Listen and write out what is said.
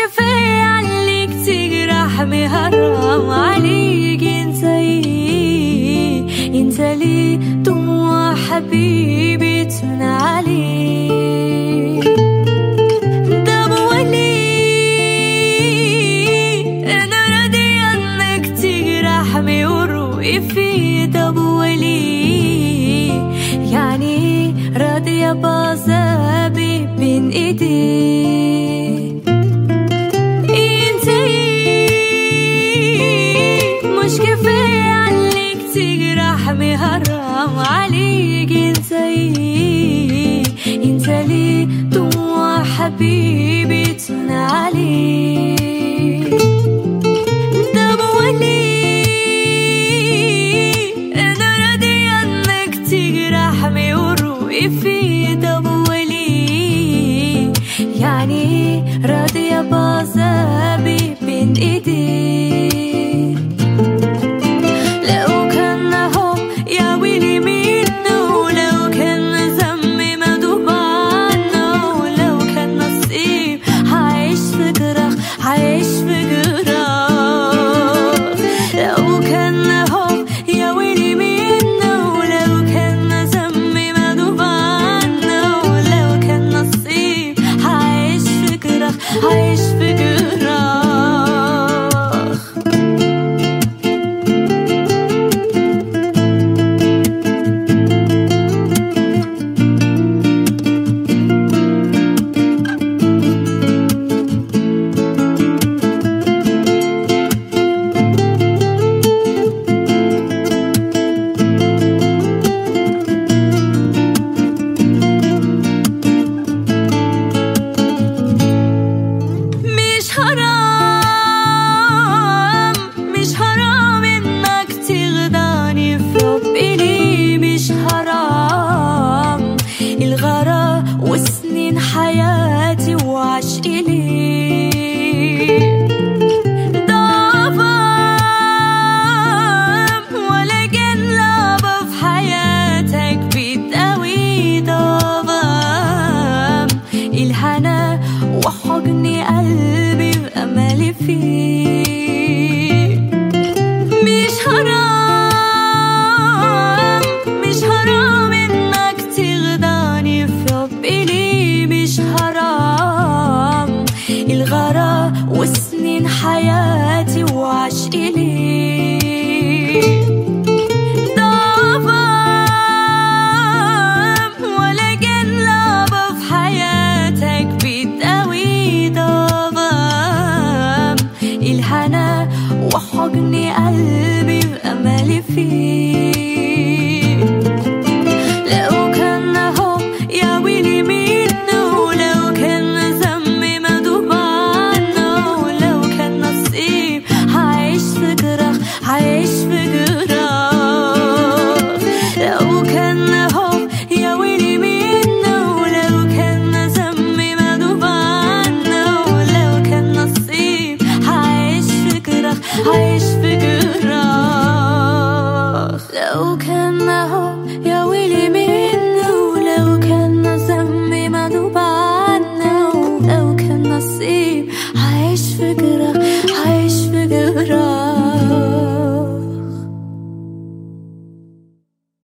كفاية عليك تجرحني حرام عليك انت انت ليه دموع حبيبي تون عليك طب وليه انا راضي انك تجرحني وروقي في طب وليه يعني راضية بعذابي بين ايديك انت مش كفاية عليك تجرحني حرام عليك انت انت ليه دموع حبيبي تون عليك طب وليه انا راضي انك تجرحني وروقي في طب وليه يعني راضية بعذابي بين ايديك لو كان حب يا ويلي منه لو كان ذنبي مدوب عنه لو كان نصيب هعيش في جراح هعيش في جراح لو كان حب يا ويلي منه لو كان ذنبي مدوب عنه لو كان نصيب هعيش في جراح هعيش في جراح مش حرام مش حرام انك تغداني في حبي ليه مش حرام الغرا وسنين حياتي وعشقي ليه ضعفان ولا كان لعبة في حياتك بتقوي ضعفان الهنا وحضن قلبي بأملي فيه مش حرام مش حرام انك تغداني في حبي ليه مش حرام الغرا وسنين حياتي وعشقي ليه ضعفان ولا كان لعبة في حياتك بتقوي ضعفان الهنا وحضن قلبي بأملي فيه